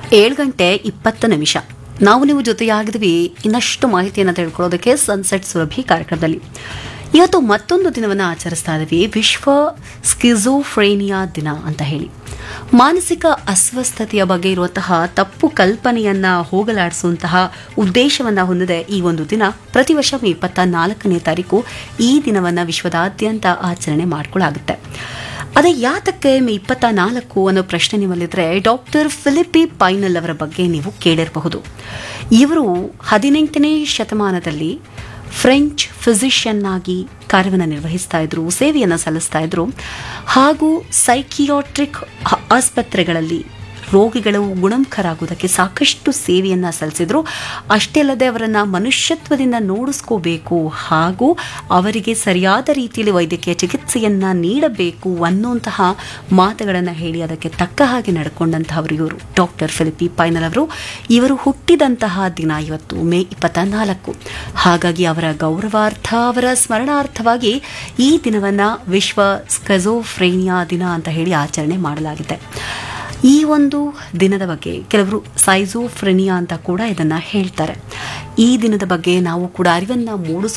ಏಳು ಗಂಟೆ ಇಪ್ಪತ್ತು ನಿಮಿಷ ನಾವು ನೀವು ಜೊತೆಯಾಗಿದ್ವಿ ಇನ್ನಷ್ಟು ಮಾಹಿತಿಯನ್ನು ತಿಳ್ಕೊಳ್ಳೋದಕ್ಕೆ ಸನ್ಸೆಟ್ ಸುರಭಿ ಕಾರ್ಯಕ್ರಮದಲ್ಲಿ ಇವತ್ತು ಮತ್ತೊಂದು ದಿನವನ್ನು ಆಚರಿಸ್ತಾ ಇದ್ದೀವಿ ವಿಶ್ವ ಸ್ಕಿಝೋಫ್ರೇನಿಯಾ ದಿನ ಅಂತ ಹೇಳಿ ಮಾನಸಿಕ ಅಸ್ವಸ್ಥತೆಯ ಬಗ್ಗೆ ಇರುವಂತಹ ತಪ್ಪು ಕಲ್ಪನೆಯನ್ನ ಹೋಗಲಾಡಿಸುವಂತಹ ಉದ್ದೇಶವನ್ನ ಹೊಂದಿದೆ ಈ ಒಂದು ದಿನ ಪ್ರತಿ ವರ್ಷ ಮೇ ಇಪ್ಪತ್ತ ನಾಲ್ಕನೇ ತಾರೀಕು ಈ ದಿನವನ್ನ ವಿಶ್ವದಾದ್ಯಂತ ಆಚರಣೆ ಮಾಡಿಕೊಳ್ಳಾಗುತ್ತೆ ಅದೇ ಯಾತಕ್ಕೆ ಮೇ ಇಪ್ಪತ್ತ ನಾಲ್ಕು ಅನ್ನೋ ಪ್ರಶ್ನೆ ನಿಮ್ಮಲ್ಲಿದ್ರೆ ಡಾಕ್ಟರ್ ಫಿಲಿಪಿ ಪೈನಲ್ ಅವರ ಬಗ್ಗೆ ನೀವು ಕೇಳಿರಬಹುದು ಇವರು ಹದಿನೆಂಟನೇ ಶತಮಾನದಲ್ಲಿ ಫ್ರೆಂಚ್ ಫಿಸಿಷಿಯನ್ ಆಗಿ ಕಾರ್ಯವನ್ನು ನಿರ್ವಹಿಸ್ತಾ ಇದ್ರು ಸೇವೆಯನ್ನು ಸಲ್ಲಿಸ್ತಾ ಇದ್ರು ಹಾಗೂ ಸೈಕಿಯಾಟ್ರಿಕ್ ಆಸ್ಪತ್ರೆಗಳಲ್ಲಿ ರೋಗಿಗಳು ಗುಣಮುಖರಾಗುವುದಕ್ಕೆ ಸಾಕಷ್ಟು ಸೇವೆಯನ್ನು ಸಲ್ಲಿಸಿದ್ರು ಅಷ್ಟೇ ಅಲ್ಲದೆ ಅವರನ್ನು ಮನುಷ್ಯತ್ವದಿಂದ ನೋಡಿಸ್ಕೋಬೇಕು ಹಾಗೂ ಅವರಿಗೆ ಸರಿಯಾದ ರೀತಿಯಲ್ಲಿ ವೈದ್ಯಕೀಯ ಚಿಕಿತ್ಸೆಯನ್ನು ನೀಡಬೇಕು ಅನ್ನುವಂತಹ ಮಾತುಗಳನ್ನು ಹೇಳಿ ಅದಕ್ಕೆ ತಕ್ಕ ಹಾಗೆ ನಡ್ಕೊಂಡಂತಹವರು ಇವರು ಡಾಕ್ಟರ್ ಫಿಲಿಪಿ ಪೈನಲ್ ಅವರು ಇವರು ಹುಟ್ಟಿದಂತಹ ದಿನ ಇವತ್ತು ಮೇ ಇಪ್ಪತ್ತ ನಾಲ್ಕು ಹಾಗಾಗಿ ಅವರ ಗೌರವಾರ್ಥ ಅವರ ಸ್ಮರಣಾರ್ಥವಾಗಿ ಈ ದಿನವನ್ನು ವಿಶ್ವ ಸ್ಕಜೋಫ್ರೇನಿಯಾ ದಿನ ಅಂತ ಹೇಳಿ ಆಚರಣೆ ಮಾಡಲಾಗಿದೆ ಈ ಒಂದು ದಿನದ ಬಗ್ಗೆ ಕೆಲವರು ಸೈಜೋಫ್ರೆನಿಯಾ ಅಂತ ಕೂಡ ಇದನ್ನ ಹೇಳ್ತಾರೆ ಈ ದಿನದ ಬಗ್ಗೆ ನಾವು ಕೂಡ ಅರಿವನ್ನ ಮೂಡಿಸ್